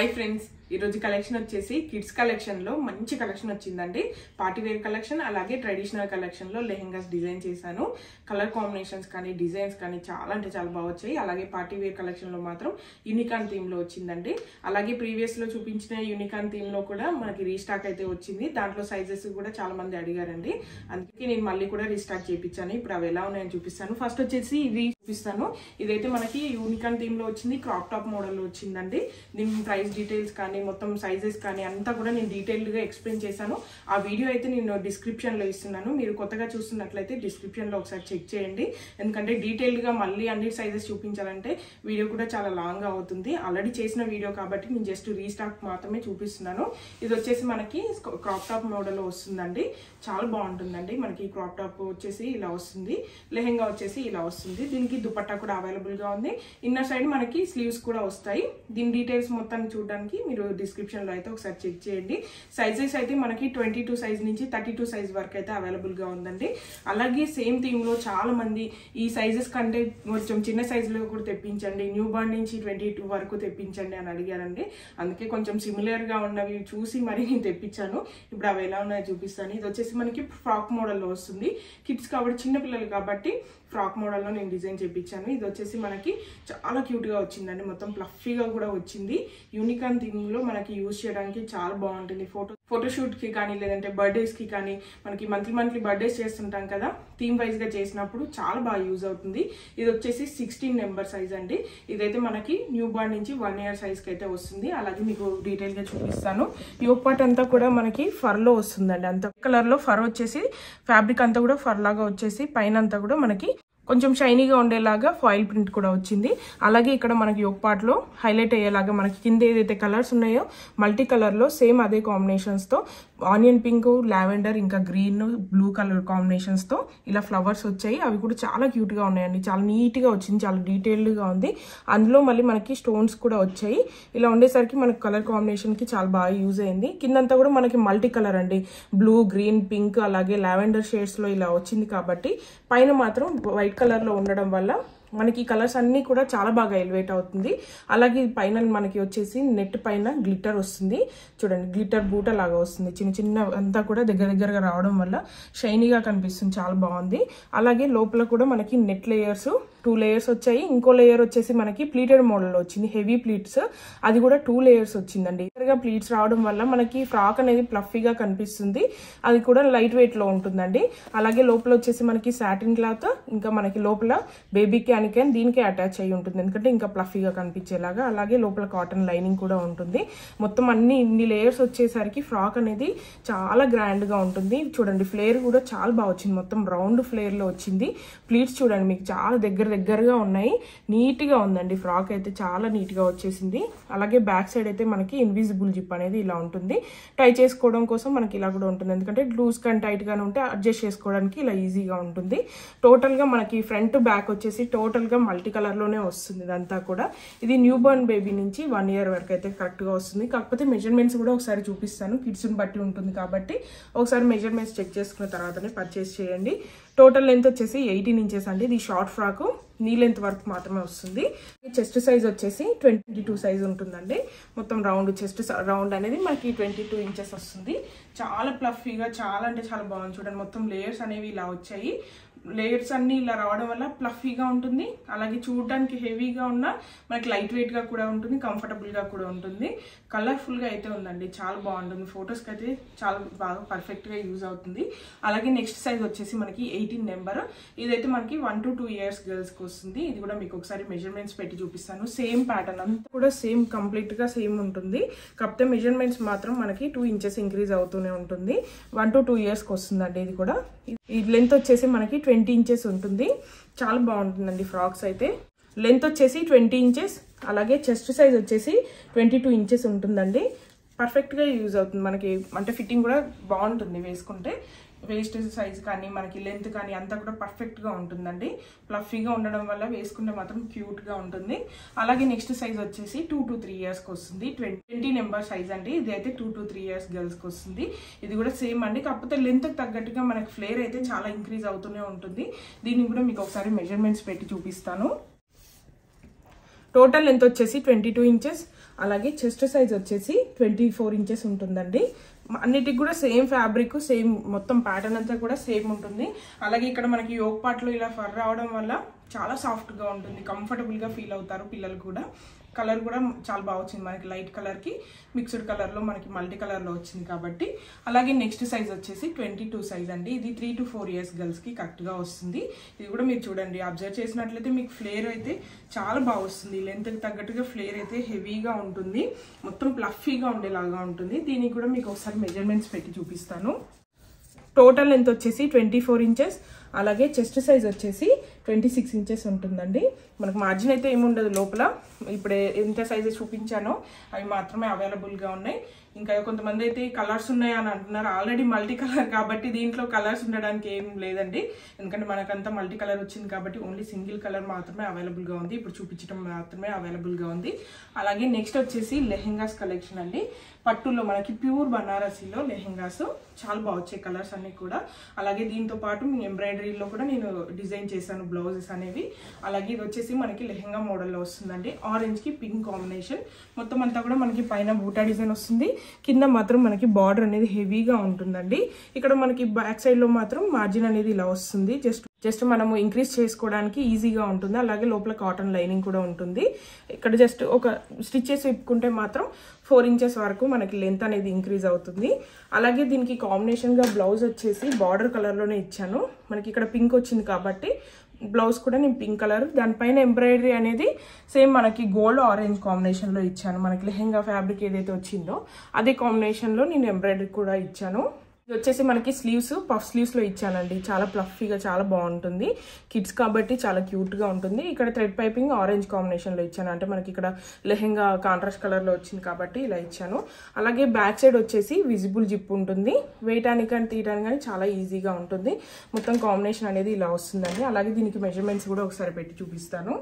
hi friends ఈరోజు collection వచ్చేసి kids collection లో మంచి కలెక్షన్ వచ్చిందండి పార్టీ వేర్ కలెక్షన్ అలాగే ట్రెడిషనల్ కలెక్షన్ లో లెహెంగాస్ డిజైన్ చేశాను కలర్ కాంబినేషన్స్ కానీ డిజైన్స్ కానీ చాలా అంటే చాలా బాగా వచ్చాయి అలాగే పార్టీ వేర్ కలెక్షన్ లో మాత్రం యూనికాన్ థీమ్ లో వచ్చిందండి అలాగే ప్రీవియస్ లో చూపించిన యూనికాన్ థీమ్ లో కూడా మనకి రీస్టాక్ అయితే వచ్చింది దాంట్లో సైజెస్ కూడా చాలా మంది అడిగారండి అందుకే నేను మళ్ళీ కూడా రీస్టాక్ చేయించాను ఇప్పుడు అవి ఎలా ఉన్నాయని చూపిస్తాను ఫస్ట్ వచ్చేసి ఇది చూపిస్తాను ఇదైతే మనకి యూనికాన్ థీమ్ లో వచ్చింది క్రాప్ టాప్ మోడల్ లో వచ్చిందండి దీని ప్రైస్ డీటెయిల్స్ కానీ మొత్తం సైజెస్ కానీ అంతా కూడా నేను డీటెయిల్డ్ గా ఎక్స్ప్లెయిన్ చేశాను ఆ వీడియో అయితే నేను డిస్క్రిప్షన్ లో ఇస్తున్నాను మీరు కొత్తగా చూస్తున్నట్లయితే డిస్క్రిప్షన్ లో ఒకసారి చెక్ చేయండి ఎందుకంటే డీటెయిల్డ్ గా మళ్ళీ అన్ని సైజెస్ చూపించాలంటే వీడియో కూడా చాలా లాంగ్ అవుతుంది ఆల్రెడీ చేసిన వీడియో కాబట్టి నేను జస్ట్ రీస్టాక్ మాత్రమే చూపిస్తున్నాను ఇది వచ్చేసి మనకి క్రాప్ టాప్ మోడల్ లో వస్తుందండి చాలా బాగుంటుందండి మనకి క్రాప్ టాప్ వచ్చేసి ఇలా వస్తుంది లెహెంగా వచ్చేసి ఇలా వస్తుంది దీనికి దుపట్టా కూడా అవైలబుల్ గా ఉంది ఇన్నర్ సైడ్ మనకి స్లీవ్స్ కూడా వస్తాయి దీని డీటెయిల్స్ మొత్తం చూడడానికి మీరు డిస్క్రిప్షన్ లో అయితే ఒకసారి చెక్ చేయండి సైజెస్ అయితే మనకి ట్వంటీ టూ సైజ్ నుంచి థర్టీ టూ సైజ్ వరకు అయితే అవైలబుల్ గా ఉందండి అలాగే సేమ్ థీమ్ లో చాలా మంది ఈ సైజెస్ కంటే కొంచెం చిన్న సైజ్ లో కూడా తెప్పించండి న్యూ బార్న్ నుంచి ట్వంటీ టూ వరకు తెప్పించండి అని అడిగారండి అందుకే కొంచెం సిమిలర్ గా ఉన్నవి చూసి మరి నేను తెప్పించాను ఇప్పుడు అవి ఎలా ఉన్నాయో చూపిస్తాను ఇది వచ్చేసి మనకి ఫ్రాక్ మోడల్లో వస్తుంది కిడ్స్ కాబట్టి చిన్న పిల్లలు కాబట్టి ఫ్రాక్ మోడల్లో నేను డిజైన్ చేయించాను ఇది వచ్చేసి మనకి చాలా క్యూట్గా వచ్చిందండి మొత్తం ప్లఫీగా కూడా వచ్చింది యూనికాన్ థీమ్లో మనకి యూజ్ చేయడానికి చాలా బాగుంటుంది ఫోటో ఫోటోషూట్కి కానీ లేదంటే బర్త్డేస్కి కానీ మనకి మంత్లీ మంత్లీ బర్త్డేస్ చేస్తుంటాం కదా థీమ్ వైజ్గా చేసినప్పుడు చాలా బాగా యూజ్ అవుతుంది ఇది వచ్చేసి సిక్స్టీన్ నెంబర్ సైజ్ అండి ఇదైతే మనకి న్యూ బార్న్ నుంచి వన్ ఇయర్ సైజ్కి అయితే వస్తుంది అలాగే మీకు డీటెయిల్గా చూపిస్తాను యోగ్ పార్ట్ అంతా కూడా మనకి ఫర్లో వస్తుందండి అంత కలర్లో ఫర్ వచ్చేసి ఫ్యాబ్రిక్ అంతా కూడా ఫర్ లాగా వచ్చేసి పైన అంతా కూడా మనకి కొంచెం షైనీగా ఉండేలాగా ఫాయిల్ ప్రింట్ కూడా వచ్చింది అలాగే ఇక్కడ మనకి యోగ్ పార్ట్లో హైలైట్ అయ్యేలాగా మనకి కింద ఏదైతే కలర్స్ ఉన్నాయో మల్టీ కలర్లో సేమ్ అదే కాంబినేషన్స్తో ఆనియన్ పింక్ లావెండర్ ఇంకా గ్రీన్ బ్లూ కలర్ కాంబినేషన్స్తో ఇలా ఫ్లవర్స్ వచ్చాయి అవి కూడా చాలా క్యూట్గా ఉన్నాయండి చాలా నీట్గా వచ్చింది చాలా డీటెయిల్డ్గా ఉంది అందులో మళ్ళీ మనకి స్టోన్స్ కూడా వచ్చాయి ఇలా ఉండేసరికి మనకి కలర్ కాంబినేషన్కి చాలా బాగా యూజ్ అయింది కిందంతా కూడా మనకి మల్టీ కలర్ అండి బ్లూ గ్రీన్ పింక్ అలాగే లావెండర్ షేడ్స్లో ఇలా వచ్చింది కాబట్టి పైన మాత్రం వైట్ కలర్లో ఉండడం వల్ల మనకి కలర్స్ అన్నీ కూడా చాలా బాగా ఎలివేట్ అవుతుంది అలాగే పైన మనకి వచ్చేసి నెట్ పైన గ్లిటర్ వస్తుంది చూడండి గ్లిటర్ బూట లాగా వస్తుంది చిన్న చిన్న అంతా కూడా దగ్గర దగ్గరగా రావడం వల్ల షైనీగా కనిపిస్తుంది చాలా బాగుంది అలాగే లోపల కూడా మనకి నెట్ లేయర్స్ టూ లేయర్స్ వచ్చాయి ఇంకో లేయర్ వచ్చేసి మనకి ప్లీటెడ్ మోడల్లో వచ్చింది హెవీ ప్లీట్స్ అది కూడా టూ లేయర్స్ వచ్చిందండి దగ్గరగా ప్లీట్స్ రావడం వల్ల మనకి ఫ్రాక్ అనేది ప్లఫీగా కనిపిస్తుంది అది కూడా లైట్ వెయిట్ లో ఉంటుందండి అలాగే లోపల వచ్చేసి మనకి సాటిన్ క్లాత్ ఇంకా మనకి లోపల బేబీ క్యానికన్ దీనికి అటాచ్ అయ్యి ఉంటుంది ఎందుకంటే ఇంకా ప్లఫీగా కనిపించేలాగా అలాగే లోపల కాటన్ లైనింగ్ కూడా ఉంటుంది మొత్తం అన్ని ఇన్ని లేయర్స్ వచ్చేసరికి ఫ్రాక్ అనేది చాలా గ్రాండ్ గా ఉంటుంది చూడండి ఫ్లేర్ కూడా చాలా బాగా వచ్చింది మొత్తం రౌండ్ ఫ్లేర్ లో వచ్చింది ప్లీట్స్ చూడండి మీకు చాలా దగ్గర దగ్గరగా ఉన్నాయి నీట్గా ఉందండి ఫ్రాక్ అయితే చాలా నీట్గా వచ్చేసింది అలాగే బ్యాక్ సైడ్ అయితే మనకి ఇన్విజిబుల్ జిప్ అనేది ఇలా ఉంటుంది టై చేసుకోవడం కోసం మనకి ఇలా కూడా ఉంటుంది ఎందుకంటే లూజ్ కానీ టైట్గానే ఉంటే అడ్జస్ట్ చేసుకోవడానికి ఇలా ఈజీగా ఉంటుంది టోటల్గా మనకి ఫ్రంట్ బ్యాక్ వచ్చేసి టోటల్గా మల్టీ కలర్లోనే వస్తుంది ఇదంతా కూడా ఇది న్యూ బోర్న్ బేబీ నుంచి వన్ ఇయర్ వరకు అయితే కరెక్ట్గా వస్తుంది కాకపోతే మెజర్మెంట్స్ కూడా ఒకసారి చూపిస్తాను కిడ్స్ని బట్టి ఉంటుంది కాబట్టి ఒకసారి మెజర్మెంట్స్ చెక్ చేసుకున్న తర్వాతనే పర్చేస్ చేయండి టోటల్ లెంత్ వచ్చేసి ఎయిటీన్ ఇంచెస్ అండి ఇది షార్ట్ ఫ్రాక్ నీ లెంత్ వరకు మాత్రమే వస్తుంది చెస్ట్ సైజ్ వచ్చేసి ట్వంటీ టూ సైజ్ ఉంటుందండి మొత్తం రౌండ్ చెస్ట్ రౌండ్ అనేది మనకి ట్వంటీ టూ ఇంచెస్ వస్తుంది చాలా ప్లఫీగా చాలా అంటే చాలా బాగుంది చూడండి మొత్తం లేయర్స్ అనేవి ఇలా వచ్చాయి లేయర్స్ అన్ని ఇలా రావడం వల్ల ప్లఫీగా ఉంటుంది అలాగే చూడడానికి హెవీగా ఉన్న మనకి లైట్ వెయిట్గా కూడా ఉంటుంది కంఫర్టబుల్గా కూడా ఉంటుంది కలర్ఫుల్గా అయితే ఉందండి చాలా బాగుంటుంది ఫొటోస్కి అయితే చాలా బాగా పర్ఫెక్ట్గా యూజ్ అవుతుంది అలాగే నెక్స్ట్ సైజ్ వచ్చేసి మనకి ఎయిటీన్ నెంబర్ ఇదైతే మనకి వన్ టు టూ ఇయర్స్ గర్ల్స్కి వస్తుంది ఇది కూడా మీకు ఒకసారి మెజర్మెంట్స్ పెట్టి చూపిస్తాను సేమ్ ప్యాటర్న్ అంతా కూడా సేమ్ కంప్లీట్గా సేమ్ ఉంటుంది కాకపోతే మెజర్మెంట్స్ మాత్రం మనకి టూ ఇంచెస్ ఇంక్రీజ్ అవుతూనే ఉంటుంది వన్ టు టూ ఇయర్స్కి వస్తుందండి ఇది కూడా ఈ లెంత్ వచ్చేసి మనకి ట్వంటీ ఇంచెస్ ఉంటుంది చాలా బాగుంటుందండి ఫ్రాక్స్ అయితే లెంత్ వచ్చేసి ట్వంటీ ఇంచెస్ అలాగే చెస్ట్ సైజ్ వచ్చేసి ట్వంటీ టూ ఇంచెస్ ఉంటుందండి పర్ఫెక్ట్గా యూజ్ అవుతుంది మనకి అంటే ఫిట్టింగ్ కూడా బాగుంటుంది వేసుకుంటే వేస్ట్ సైజ్ కానీ మనకి లెంత్ కానీ అంతా కూడా పర్ఫెక్ట్గా ఉంటుందండి ప్లఫీగా ఉండడం వల్ల వేసుకుంటే మాత్రం క్యూట్గా ఉంటుంది అలాగే నెక్స్ట్ సైజ్ వచ్చేసి టూ టు త్రీ ఇయర్స్కి వస్తుంది ట్వంటీ నెంబర్ సైజ్ అండి ఇది అయితే టూ టు త్రీ ఇయర్స్ గర్ల్స్కి వస్తుంది ఇది కూడా సేమ్ అండి కాకపోతే లెంత్ తగ్గట్టుగా మనకి ఫ్లేర్ అయితే చాలా ఇంక్రీజ్ అవుతూనే ఉంటుంది దీన్ని కూడా మీకు ఒకసారి మెజర్మెంట్స్ పెట్టి చూపిస్తాను టోటల్ లెంత్ వచ్చేసి ట్వంటీ టూ ఇంచెస్ అలాగే చెస్ట్ సైజ్ వచ్చేసి ట్వంటీ ఫోర్ ఇంచెస్ ఉంటుందండి అన్నిటికి కూడా సేమ్ ఫ్యాబ్రిక్ సేమ్ మొత్తం ప్యాటర్న్ అంతా కూడా సేమ్ ఉంటుంది అలాగే ఇక్కడ మనకి యోగ్ పార్ట్లో ఇలా ఫర్ రావడం వల్ల చాలా సాఫ్ట్గా ఉంటుంది కంఫర్టబుల్గా ఫీల్ అవుతారు పిల్లలు కూడా కలర్ కూడా చాలా బాగా వచ్చింది మనకి లైట్ కలర్కి మిక్స్డ్ కలర్లో మనకి మల్టీ కలర్లో వచ్చింది కాబట్టి అలాగే నెక్స్ట్ సైజ్ వచ్చేసి ట్వంటీ టూ సైజ్ అండి ఇది త్రీ టు ఫోర్ ఇయర్స్ గర్ల్స్కి కరెక్ట్గా వస్తుంది ఇది కూడా మీరు చూడండి అబ్జర్వ్ చేసినట్లయితే మీకు ఫ్లేర్ అయితే చాలా బాగా వస్తుంది లెంత్కి తగ్గట్టుగా ఫ్లేర్ అయితే హెవీగా ఉంటుంది మొత్తం ప్లఫీగా ఉండేలాగా ఉంటుంది దీనికి కూడా మీకు ఒకసారి మెజర్మెంట్స్ పెట్టి చూపిస్తాను టోటల్ లెంత్ వచ్చేసి ట్వంటీ ఫోర్ ఇంచెస్ అలాగే చెస్ట్ సైజ్ వచ్చేసి ట్వంటీ సిక్స్ ఇంచెస్ ఉంటుందండి మనకు మార్జిన్ అయితే ఏముండదు లోపల ఇప్పుడే ఎంత సైజెస్ చూపించానో అవి మాత్రమే అవైలబుల్గా ఉన్నాయి ఇంకా కొంతమంది అయితే కలర్స్ ఉన్నాయి అని అంటున్నారు ఆల్రెడీ మల్టీ కలర్ కాబట్టి దీంట్లో కలర్స్ ఉండడానికి ఏం లేదండి ఎందుకంటే మనకంతా మల్టీ కలర్ వచ్చింది కాబట్టి ఓన్లీ సింగిల్ కలర్ మాత్రమే అవైలబుల్గా ఉంది ఇప్పుడు చూపించడం మాత్రమే అవైలబుల్గా ఉంది అలాగే నెక్స్ట్ వచ్చేసి లెహెంగాస్ కలెక్షన్ అండి పట్టులో మనకి ప్యూర్ బనారసీలో లెహెంగాస్ చాలా బాగా వచ్చాయి కలర్స్ అన్ని కూడా అలాగే దీంతో పాటు మీ ఎంబ్రాయిడరీలో కూడా నేను డిజైన్ చేశాను బ్లౌజెస్ అనేవి అలాగే ఇది వచ్చేసి మనకి లెహెంగా మోడల్లో వస్తుందండి ఆరెంజ్కి పింక్ కాంబినేషన్ మొత్తం అంతా కూడా మనకి పైన బూటా డిజైన్ వస్తుంది కింద మాత్రం మనకి బార్డర్ అనేది హెవీగా ఉంటుందండి ఇక్కడ మనకి బ్యాక్ సైడ్లో మాత్రం మార్జిన్ అనేది ఇలా వస్తుంది జస్ట్ జస్ట్ మనము ఇంక్రీజ్ చేసుకోవడానికి ఈజీగా ఉంటుంది అలాగే లోపల కాటన్ లైనింగ్ కూడా ఉంటుంది ఇక్కడ జస్ట్ ఒక స్టిచ్ చేసి విప్పుకుంటే మాత్రం ఫోర్ ఇంచెస్ వరకు మనకి లెంత్ అనేది ఇంక్రీజ్ అవుతుంది అలాగే దీనికి కాంబినేషన్గా బ్లౌజ్ వచ్చేసి బార్డర్ కలర్లోనే ఇచ్చాను మనకి ఇక్కడ పింక్ వచ్చింది కాబట్టి బ్లౌజ్ కూడా నేను పింక్ కలర్ దానిపైన ఎంబ్రాయిడరీ అనేది సేమ్ మనకి గోల్డ్ ఆరెంజ్ కాంబినేషన్లో ఇచ్చాను మనకి లెహెంగా ఫ్యాబ్రిక్ ఏదైతే వచ్చిందో అదే కాంబినేషన్లో నేను ఎంబ్రాయిడరీ కూడా ఇచ్చాను ఇది వచ్చేసి మనకి స్లీవ్స్ పఫ్ స్లీవ్స్లో ఇచ్చానండి చాలా ప్లఫీగా చాలా బాగుంటుంది కిడ్స్ కాబట్టి చాలా క్యూట్గా ఉంటుంది ఇక్కడ థ్రెడ్ పైపింగ్ ఆరెంజ్ కాంబినేషన్లో ఇచ్చాను అంటే మనకి ఇక్కడ లెహెంగా కాంట్రాస్ట్ కలర్లో వచ్చింది కాబట్టి ఇలా ఇచ్చాను అలాగే బ్యాక్ సైడ్ వచ్చేసి విజిబుల్ జిప్ ఉంటుంది వేయటానికి కానీ తీయడానికి కానీ చాలా ఈజీగా ఉంటుంది మొత్తం కాంబినేషన్ అనేది ఇలా వస్తుందండి అలాగే దీనికి మెజర్మెంట్స్ కూడా ఒకసారి పెట్టి చూపిస్తాను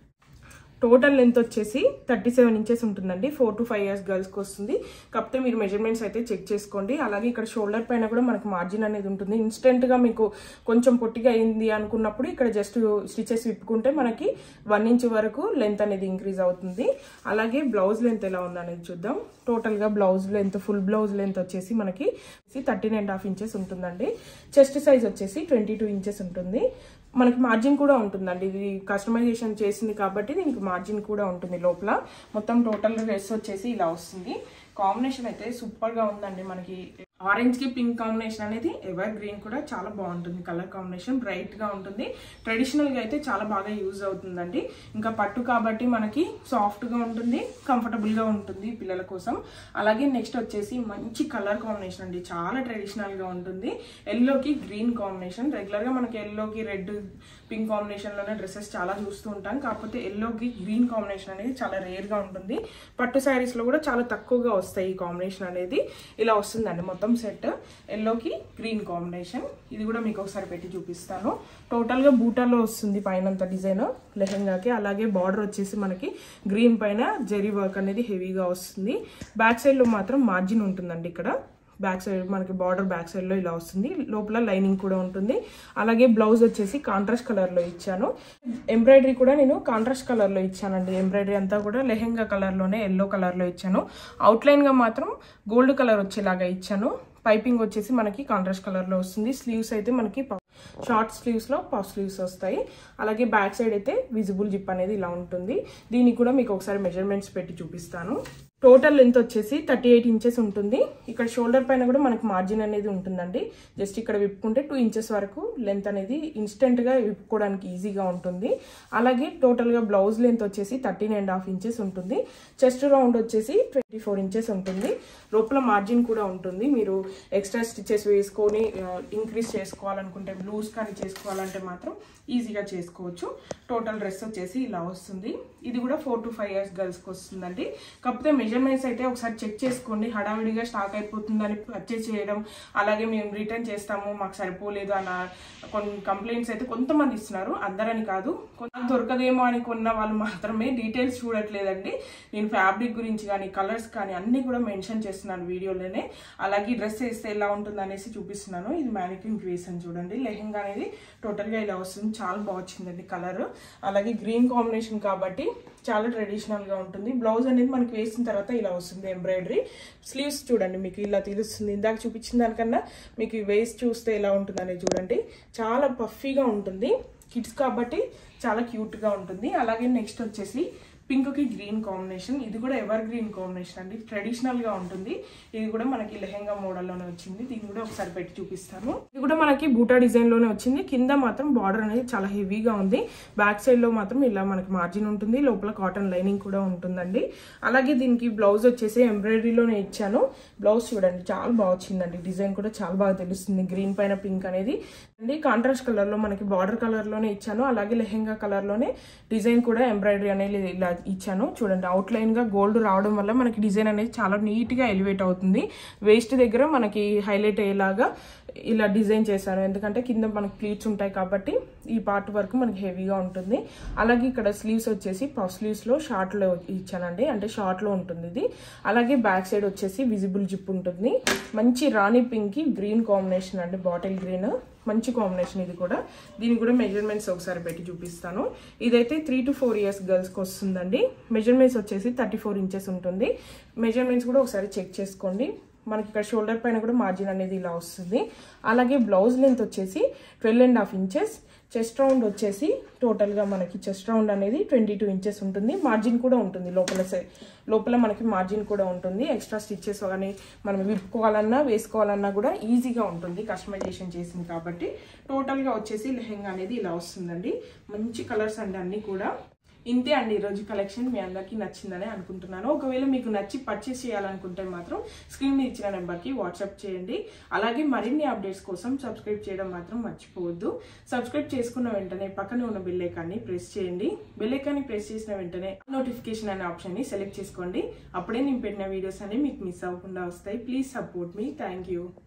టోటల్ లెంత్ వచ్చేసి థర్టీ సెవెన్ ఇంచెస్ ఉంటుందండి ఫోర్ టు ఫైవ్ ఇయర్స్ గర్ల్స్కి వస్తుంది కాకపోతే మీరు మెజర్మెంట్స్ అయితే చెక్ చేసుకోండి అలాగే ఇక్కడ షోల్డర్ పైన కూడా మనకు మార్జిన్ అనేది ఉంటుంది ఇన్స్టెంట్గా మీకు కొంచెం పొట్టిగా అయింది అనుకున్నప్పుడు ఇక్కడ జస్ట్ స్టిచెస్ విప్పుకుంటే మనకి వన్ ఇంచ్ వరకు లెంత్ అనేది ఇంక్రీజ్ అవుతుంది అలాగే బ్లౌజ్ లెంత్ ఎలా ఉంది అనేది చూద్దాం టోటల్గా blouse length full blouse length వచ్చేసి మనకి థర్టీన్ అండ్ హాఫ్ ఇంచెస్ ఉంటుందండి చెస్ట్ సైజ్ వచ్చేసి ట్వంటీ టూ ఇంచెస్ ఉంటుంది మనకి మార్జిన్ కూడా ఉంటుందండి ఇది కస్టమైజేషన్ చేసింది కాబట్టి దీనికి మార్జిన్ కూడా ఉంటుంది లోపల మొత్తం టోటల్ డ్రెస్ వచ్చేసి ఇలా వస్తుంది కాంబినేషన్ అయితే సూపర్గా ఉందండి మనకి ఆరెంజ్ కి పింక్ కాంబినేషన్ అనేది ఎవర్ గ్రీన్ కూడా చాలా బాగుంటుంది కలర్ కాంబినేషన్ బ్రైట్ గా ఉంటుంది ట్రెడిషనల్ గా అయితే చాలా బాగా యూజ్ అవుతుందండి ఇంకా పట్టు కాబట్టి మనకి సాఫ్ట్ గా ఉంటుంది కంఫర్టబుల్ గా ఉంటుంది పిల్లల కోసం అలాగే నెక్స్ట్ వచ్చేసి మంచి కలర్ కాంబినేషన్ అండి చాలా ట్రెడిషనల్ గా ఉంటుంది ఎల్లోకి గ్రీన్ కాంబినేషన్ రెగ్యులర్ గా మనకి ఎల్లోకి రెడ్ పింక్ కాంబినేషన్ లోనే డ్రెస్సెస్ చాలా చూస్తూ ఉంటాం కాకపోతే ఎల్లోకి గ్రీన్ కాంబినేషన్ అనేది చాలా రేర్ గా ఉంటుంది పట్టు శారీస్ లో కూడా చాలా తక్కువగా వస్తాయి ఈ కాంబినేషన్ అనేది ఇలా వస్తుందండి మొత్తం సెట్ ఎల్లోకి గ్రీన్ కాంబినేషన్ ఇది కూడా మీకు ఒకసారి పెట్టి చూపిస్తాను టోటల్ గా బూటాలో వస్తుంది పైనంత డిజైన్ లెహెంగాకి అలాగే బార్డర్ వచ్చేసి మనకి గ్రీన్ పైన జెరీ వర్క్ అనేది హెవీగా వస్తుంది బ్యాక్ సైడ్ లో మాత్రం మార్జిన్ ఉంటుందండి ఇక్కడ బ్యాక్ సైడ్ మనకి బార్డర్ బ్యాక్ సైడ్ లో ఇలా వస్తుంది లోపల లైనింగ్ కూడా ఉంటుంది అలాగే బ్లౌజ్ వచ్చేసి కాంట్రాస్ట్ కలర్ లో ఇచ్చాను ఎంబ్రాయిడరీ కూడా నేను కాంట్రాస్ట్ కలర్ లో ఇచ్చానండి ఎంబ్రాయిడరీ అంతా కూడా లెహెంగా కలర్ లోనే ఎల్లో కలర్ లో ఇచ్చాను అవుట్ లైన్ గా మాత్రం గోల్డ్ కలర్ వచ్చేలాగా ఇచ్చాను పైపింగ్ వచ్చేసి మనకి కాంట్రాస్ట్ కలర్ లో వస్తుంది స్లీవ్స్ అయితే మనకి షార్ట్ స్లీవ్స్ లో పఫ్ స్లీవ్స్ వస్తాయి అలాగే బ్యాక్ సైడ్ అయితే విజిబుల్ జిప్ అనేది ఇలా ఉంటుంది దీనికి కూడా మీకు ఒకసారి మెజర్మెంట్స్ పెట్టి చూపిస్తాను టోటల్ లెంత్ వచ్చేసి థర్టీ ఎయిట్ ఇంచెస్ ఉంటుంది ఇక్కడ షోల్డర్ పైన కూడా మనకి మార్జిన్ అనేది ఉంటుందండి జస్ట్ ఇక్కడ విప్పుకుంటే టూ ఇంచెస్ వరకు లెంత్ అనేది ఇన్స్టెంట్ గా విప్పుకోవడానికి ఈజీగా ఉంటుంది అలాగే టోటల్ గా బ్లౌజ్ లెంత్ వచ్చేసి థర్టీన్ అండ్ హాఫ్ ఇంచెస్ ఉంటుంది చెస్ట్ రౌండ్ వచ్చేసి ట్వంటీ ఫోర్ ఇంచెస్ ఉంటుంది లోపల మార్జిన్ కూడా ఉంటుంది మీరు ఎక్స్ట్రా స్టిచెస్ వేసుకొని ఇంక్రీజ్ చేసుకోవాలనుకుంటే లూజ్ కానీ చేసుకోవాలంటే మాత్రం ఈజీగా చేసుకోవచ్చు టోటల్ డ్రెస్ వచ్చేసి ఇలా వస్తుంది ఇది కూడా ఫోర్ టు ఫైవ్ ఇయర్స్ గర్ల్స్కి వస్తుందండి కాకపోతే మెజర్మెంట్స్ అయితే ఒకసారి చెక్ చేసుకోండి హడావిడిగా స్టాక్ అయిపోతుందని పర్చేస్ చేయడం అలాగే మేము రిటర్న్ చేస్తాము మాకు సరిపోలేదు అన్న కొన్ని కంప్లైంట్స్ అయితే కొంతమంది ఇస్తున్నారు అందరని కాదు కొంత దొరకదేమో అని కొన్న వాళ్ళు మాత్రమే డీటెయిల్స్ చూడట్లేదండి నేను ఫ్యాబ్రిక్ గురించి కానీ కలర్స్ కానీ అన్ని కూడా మెన్షన్ చేస్తున్నాను వీడియోలోనే అలాగే డ్రెస్ వేస్తే ఎలా ఉంటుంది అనేసి చూపిస్తున్నాను ఇది మ్యానిక్యూన్ వేసాను చూడండి లెహెంగా అనేది టోటల్గా ఇలా వస్తుంది చాలా బాగా వచ్చిందండి కలర్ అలాగే గ్రీన్ కాంబినేషన్ కాబట్టి చాలా ట్రెడిషనల్గా ఉంటుంది బ్లౌజ్ అనేది మనకి వేసిన తర్వాత ఇలా వస్తుంది ఎంబ్రాయిడరీ స్లీవ్స్ చూడండి మీకు ఇలా తెలుస్తుంది ఇందాక చూపించిన దానికన్నా మీకు వేస్ట్ చూస్తే ఎలా ఉంటుందని చూడండి చాలా పఫీగా ఉంటుంది కిడ్స్ కాబట్టి చాలా క్యూట్గా ఉంటుంది అలాగే నెక్స్ట్ వచ్చేసి పింక్కి గ్రీన్ కాంబినేషన్ ఇది కూడా ఎవర్ గ్రీన్ కాంబినేషన్ అండి ట్రెడిషనల్గా ఉంటుంది ఇది కూడా మనకి లెహెంగా మోడల్లోనే వచ్చింది దీన్ని కూడా ఒకసారి పెట్టి చూపిస్తాను ఇది కూడా మనకి బూటా డిజైన్లోనే వచ్చింది కింద మాత్రం బార్డర్ అనేది చాలా హెవీగా ఉంది బ్యాక్ సైడ్లో మాత్రం ఇలా మనకి మార్జిన్ ఉంటుంది లోపల కాటన్ లైనింగ్ కూడా ఉంటుందండి అలాగే దీనికి బ్లౌజ్ వచ్చేసి ఎంబ్రాయిడరీలోనే ఇచ్చాను బ్లౌజ్ చూడండి చాలా బాగా వచ్చిందండి డిజైన్ కూడా చాలా బాగా తెలుస్తుంది గ్రీన్ పైన పింక్ అనేది అండి కాంట్రాస్ట్ కలర్లో మనకి బార్డర్ కలర్లోనే ఇచ్చాను అలాగే లెహెంగా కలర్లోనే డిజైన్ కూడా ఎంబ్రాయిడరీ అనేది ఇలా ఇచ్చాను చూడండి అవుట్ లైన్ గా గోల్డ్ రావడం వల్ల మనకి డిజైన్ అనేది చాలా నీట్ గా ఎలివేట్ అవుతుంది వేస్ట్ దగ్గర మనకి హైలైట్ అయ్యేలాగా ఇలా డిజైన్ చేశాను ఎందుకంటే కింద మనకి ప్లీట్స్ ఉంటాయి కాబట్టి ఈ పార్ట్ వరకు మనకి హెవీగా ఉంటుంది అలాగే ఇక్కడ స్లీవ్స్ వచ్చేసి పఫ్ స్లీవ్స్ లో షార్ట్ లో ఇచ్చానండి అంటే షార్ట్ లో ఉంటుంది ఇది అలాగే బ్యాక్ సైడ్ వచ్చేసి విజిబుల్ జిప్ ఉంటుంది మంచి రాణి పింక్ కి గ్రీన్ కాంబినేషన్ అండి బాటిల్ గ్రీన్ మంచి కాంబినేషన్ ఇది కూడా దీనికి కూడా మెజర్మెంట్స్ ఒకసారి పెట్టి చూపిస్తాను ఇదైతే త్రీ టు ఫోర్ ఇయర్స్ గర్ల్స్కి వస్తుందండి మెజర్మెంట్స్ వచ్చేసి థర్టీ ఫోర్ ఇంచెస్ ఉంటుంది మెజర్మెంట్స్ కూడా ఒకసారి చెక్ చేసుకోండి మనకి ఇక్కడ షోల్డర్ పైన కూడా మార్జిన్ అనేది ఇలా వస్తుంది అలాగే బ్లౌజ్ లెంత్ వచ్చేసి twelve and half inches chest round వచ్చేసి టోటల్గా మనకి చెస్ట్ రౌండ్ అనేది ట్వంటీ టూ ఇంచెస్ ఉంటుంది మార్జిన్ కూడా ఉంటుంది లోపల సై- లోపల మనకి మార్జిన్ కూడా ఉంటుంది ఎక్స్ట్రా స్టిచ్చెస్ కానీ మనం విప్పుకోవాలన్నా వేసుకోవాలన్నా కూడా ఈజీగా ఉంటుంది కస్టమైజేషన్ చేసింది కాబట్టి టోటల్గా వచ్చేసి లెహెంగా అనేది ఇలా వస్తుందండి మంచి కలర్స్ అండి అన్నీ కూడా ఇంతే అండి ఈరోజు కలెక్షన్ మీ అందరికీ నచ్చిందని అనుకుంటున్నాను ఒకవేళ మీకు నచ్చి పర్చేస్ చేయాలనుకుంటే మాత్రం స్క్రీన్ మీద ఇచ్చిన నెంబర్కి వాట్సాప్ చేయండి అలాగే మరిన్ని అప్డేట్స్ కోసం సబ్స్క్రైబ్ చేయడం మాత్రం మర్చిపోవద్దు సబ్స్క్రైబ్ చేసుకున్న వెంటనే పక్కన ఉన్న బెల్ ఐకాన్ని ప్రెస్ చేయండి బెల్ ఐకాన్ని ప్రెస్ చేసిన వెంటనే నోటిఫికేషన్ అనే ఆప్షన్ని సెలెక్ట్ చేసుకోండి అప్పుడే నేను పెట్టిన వీడియోస్ అన్ని మీకు మిస్ అవ్వకుండా వస్తాయి ప్లీజ్ సపోర్ట్ మీ థ్యాంక్ యూ